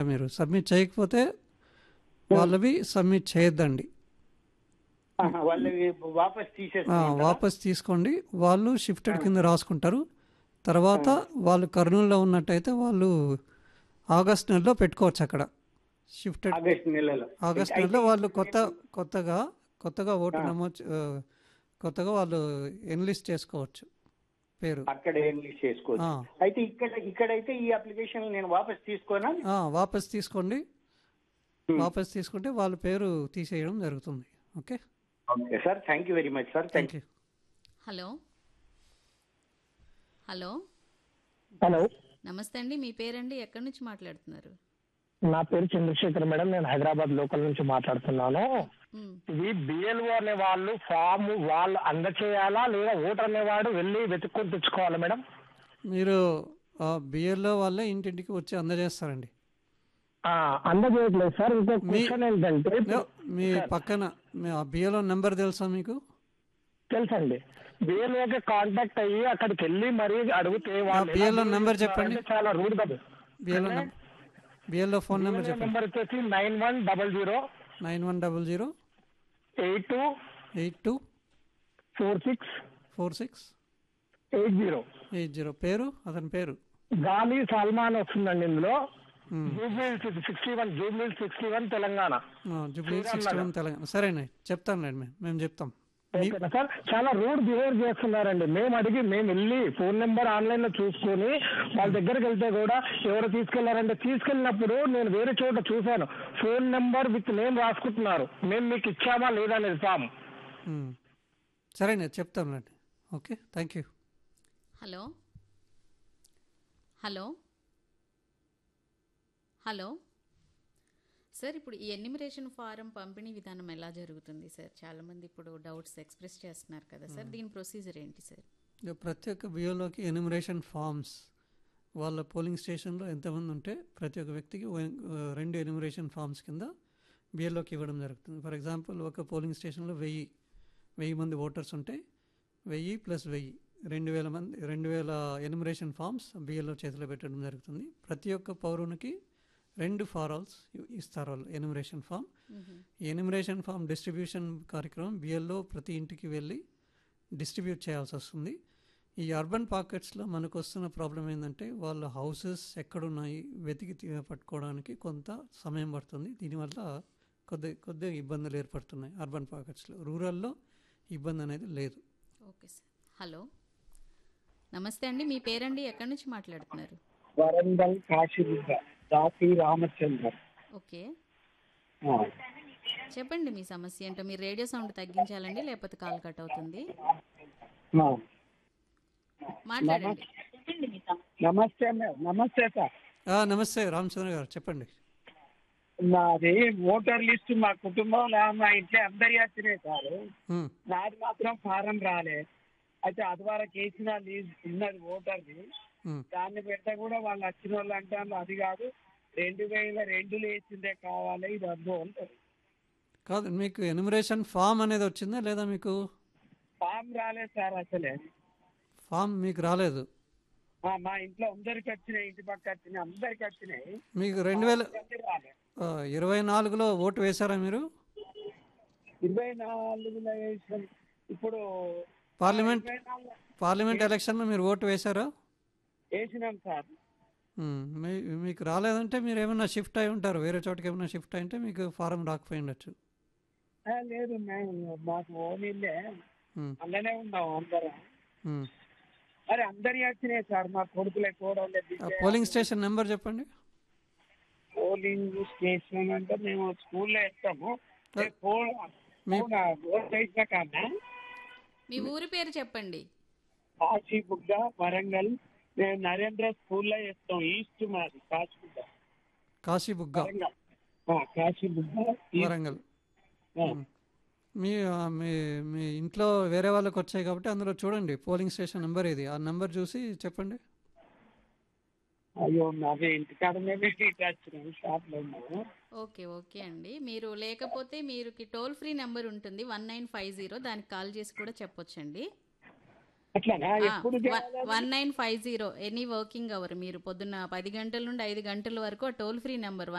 మీరు సబ్మిట్ చేయకపోతే వాళ్ళవి సబ్మిట్ చేయొద్దండి ఆహా, వాళ్ళవి వాపస్ ఆ, తీసేస్తాం వాపస్ తీసుకోండి వాళ్ళు షిఫ్టెడ్ కింద రాసుకుంటారు తర్వాత వాళ్ళు కర్నూలులో ఉన్నట్టయితే వాళ్ళు ఆగస్ట్ నెలలో పెట్టుకోవచ్చు అక్కడ షిఫ్టెడ్ ఆగస్ట్ నెలలో ఆగస్ట్ నెలలో వాళ్ళు కొత్త కొత్తగా కొత్తగా ఓటు నమోదు ఆ, కొత్తగా వాళ్ళు ఎన్లిస్ట్ చేసుకోవచ్చు పేరు అక్కడ ఎన్లిస్ట్ చేసుకోవచ్చు ఆ. అయితే ఇక్కడ ఇక్కడైతే ఈ అప్లికేషన్ నేను వాపస్ తీసుకోనా ఆ, వాపస్ తీసుకోండి వాపస్ తీసుకుంటే వాళ్ళ పేరు తీసేయడం జరుగుతుంది okay okay sir thank you very much sir thank thank you hello hello hello నమస్తే అండి మీ పేరండి ఎక్కడి నుంచి మాట్లాడుతున్నారు నా పేరు చంద్రశేఖర్ మేడం నేను హైదరాబాద్ లోకల్ నుంచి మాట్లాడుతున్నాను మ్, ఇది బిఎల్ఓ అనే వాళ్ళు ఫామ్ వాళ్ళు అందచేయాలా లేదా ఓటర్ అనేవాడు వెళ్ళి వెతుక్కొని తెచ్చుకోవాలా మేడం మీరు బిఎల్లో వాళ్ళే ఇంటింటికి వచ్చి అందజేస్తారండి ఆ, అందజేయట్లేదు సార్ ఇంకో క్వశ్చన్ ఏంటంటే నో, మీ పక్కన మీ ఆ బిఎల్లో నెంబర్ తెలుసా మీకు తెలుసండి బిఎల్ఓకి కాంటాక్ట్ అయ్యి అక్కడికి వెళ్ళి మరీ అడిగితే వాళ్ళు BLO ఎలా నెంబర్ చెప్పండి. అంటే చాలా రూడ్ కదా బిఎల్లో బిఎల్లో ఫోన్ నెంబర్ చెప్పండి నెంబర్ వచ్చేసి nine one double zero nine one double zero eight two eight two four six four six eight zero eight zero పేరు అతని పేరు గాలి సల్మాన్ వస్తుందండి ఇందులో మ్. Jubilee sixty one jubilee sixty one Telangana jubilee sixty one Telangana సరేనండి చెప్తానులేండి మేము మేము చెప్తాం మీ ఓకేనా సార్ చాలా రూడ్ బిహేవ్ చేస్తున్నారండి మేము అడిగి మేము వెళ్ళి ఫోన్ నెంబర్ ఆన్లైన్ లో చూసుకొని వాళ్ళ దగ్గరికి వెళ్తే కూడా ఎవరు తీసుకెళ్లారంటే తీసుకెళ్ళినప్పుడు నేను వేరే చోట చూశాను ఫోన్ నెంబర్ విత్ నేమ్ రాసుకుంటున్నారు మేము మీకు ఇచ్చామా లేదా అనేది ఫామ్ మ్. సరేనండి చెప్తాంలేండి okay thank you hello hello hello sir ఇప్పుడు ఈ ఎన్నిమరేషన్ ఫారం పంపిణీ విధానం ఎలా జరుగుతుంది సార్ చాలామంది ఇప్పుడు డౌట్స్ ఎక్స్ప్రెస్ చేస్తున్నారు కదా సార్ దీని ప్రొసీజర్ ఏంటి సార్ ఇక ప్రతి ఒక్క బియోలోకి ఎనిమరేషన్ ఫామ్స్ వాళ్ళ పోలింగ్ స్టేషన్లో ఎంతమంది ఉంటే ప్రతి ఒక్క వ్యక్తికి ఓ- రెండు ఎనిమరేషన్ ఫామ్స్ కింద బిఎల్ఓకి ఇవ్వడం జరుగుతుంది ఫర్ ఎగ్జాంపుల్ ఒక పోలింగ్ స్టేషన్లో వెయ్యి వెయ్యి మంది ఓటర్స్ ఉంటే వెయ్యి ప్లస్ వెయ్యి రెండు వేల మంది రెండు వేల ఎనిమరేషన్ ఫామ్స్ బిఎల్ఓ చేతిలో పెట్టడం జరుగుతుంది ప్రతి ఒక్క పౌరునికి రెండు ఫారాల్స్ ఇస్తారు వాళ్ళు ఎనిమరేషన్ ఫామ్ ఈ ఎనిమరేషన్ ఫామ్ డిస్ట్రిబ్యూషన్ కార్యక్రమం బిఎల్ఓ ప్రతి ఇంటికి వెళ్ళి డిస్ట్రిబ్యూట్ చేయాల్సి వస్తుంది ఈ అర్బన్ పాకెట్స్లో మనకు వస్తున్న ప్రాబ్లం ఏంటంటే వాళ్ళ హౌసెస్ ఎక్కడున్నాయి వెతికి తీ- పట్టుకోవడానికి కొంత సమయం పడుతుంది దీనివల్ల కొద్ది కొద్దిగా ఇబ్బందులు ఏర్పడుతున్నాయి అర్బన్ పాకెట్స్లో రూరల్లో ఇబ్బంది అనేది లేదు ఓకే సార్ హలో నమస్తే అండి మీ పేరండి ఎక్కడి నుంచి మాట్లాడుతున్నారు వరంగల్ కాశీబుద్ధ దాసి రామచంద్ర ఓకే చెప్పండి మీ సమస్య ఏంటో మీరు రేడియో సౌండ్ తగ్గించాలండి లేకపోతే కాల్ కట్ అవుతుంది మాట్లాడండి నమస్తే మే- నమస్తే సార్ ఆ, నమస్తే రామచంద్ర గారు చెప్పండి నాది ఓటర్ లిస్ట్ మా కుటుంబంలో మా ఇంట్లో అందరి వచ్చినాయి సార్ ఉమ్, నాది మాత్రం ఫారం రాలే అయితే అది వరకు వేసిన లీజ్ ఉన్నది ఓటర్ది ఉమ్. దాన్ని పెడితే కూడా వాళ్ళు వచ్చిన వాళ్ళు అంటారు అది కాదు రెండు వేల రెండులో వేసిందే కావాలి ఇది వద్దు అంటారు కాదు మీకు ఎనిమరేషన్ ఫామ్ అనేది వచ్చిందా లేదా మీకు ఫామ్ రాలేదు సార్ అసలే ఫామ్ మీకు రాలేదు ఆ, మా ఇంట్లో అందరికి వచ్చినాయి ఇంటి పక్క వచ్చినాయి అందరికి వచ్చినాయి మీకు రెండు వేల అందరికీ రాలే ఆ, ఇరవై నాలుగులో ఓటు వేశారా మీరు ఇరవై నాలుగులో వేసిన ఇప్పుడు పార్లమెంట్ ఇరవై నాలుగు పార్లమెంట్ ఎలక్షన్లో మీరు ఓటు వేశారా వేసినాం సార్ ఉమ్, మీ మీకు రాలేదంటే మీరు ఏమైనా షిఫ్ట్ అయి ఉంటారు వేరే చోటకి ఏమైనా షిఫ్ట్ అయింటే మీకు ఫారం రాకపోయి ఉండొచ్చు ఆ, లేదు మేము మాకు ఓన్ ఇల్లే ఉమ్, అందులోనే ఉన్నాం అందరం ఉమ్. మరి అందరి వచ్చినాయి సార్ మా కొడుకులే కూడా ఆ పోలింగ్ స్టేషన్ నెంబర్ చెప్పండి పోలింగ్ స్టేషన్ అంటే మేము స్కూల్లో ఇస్తాము మీ- ఓట్ వేసిన కన్నా మీ ఊరి పేరు చెప్పండి కాశీబుగ్గ వరంగల్ మేము నరేంద్ర స్కూల్లో ఇస్తాం ఈస్ట్ మాది కాశీబుగ్గ కాశీబుగ్గ వరంగల్ ఆ, కాశీబుగ్గ ఈస్ట్. వరంగల్ ఆ. మీ ఆ, మీ మీ ఇంట్లో వేరే వాళ్ళకి వచ్చాయి కాబట్టి అందులో చూడండి పోలింగ్ స్టేషన్ నెంబర్ ఇది ఆ నెంబర్ చూసి చెప్పండి అయ్యో అదే ఇంటికాడ మేము ఇటు వచ్చినాం షాప్ లో ఉన్నాము ఓకే ఓకే అండి మీరు లేకపోతే మీరు టోల్ ఫ్రీ నెంబర్ ఉంటుంది వన్ నైన్ ఫైవ్ జీరో దానికి కాల్ చేసి కూడా చెప్పొచ్చండి అట్లానా ఎప్పుడు చేయాలి? One nine five zero any working hour మీరు పొద్దున్న పది గంటల నుండి ఐదు గంటల వరకు ఆ టోల్ ఫ్రీ నెంబర్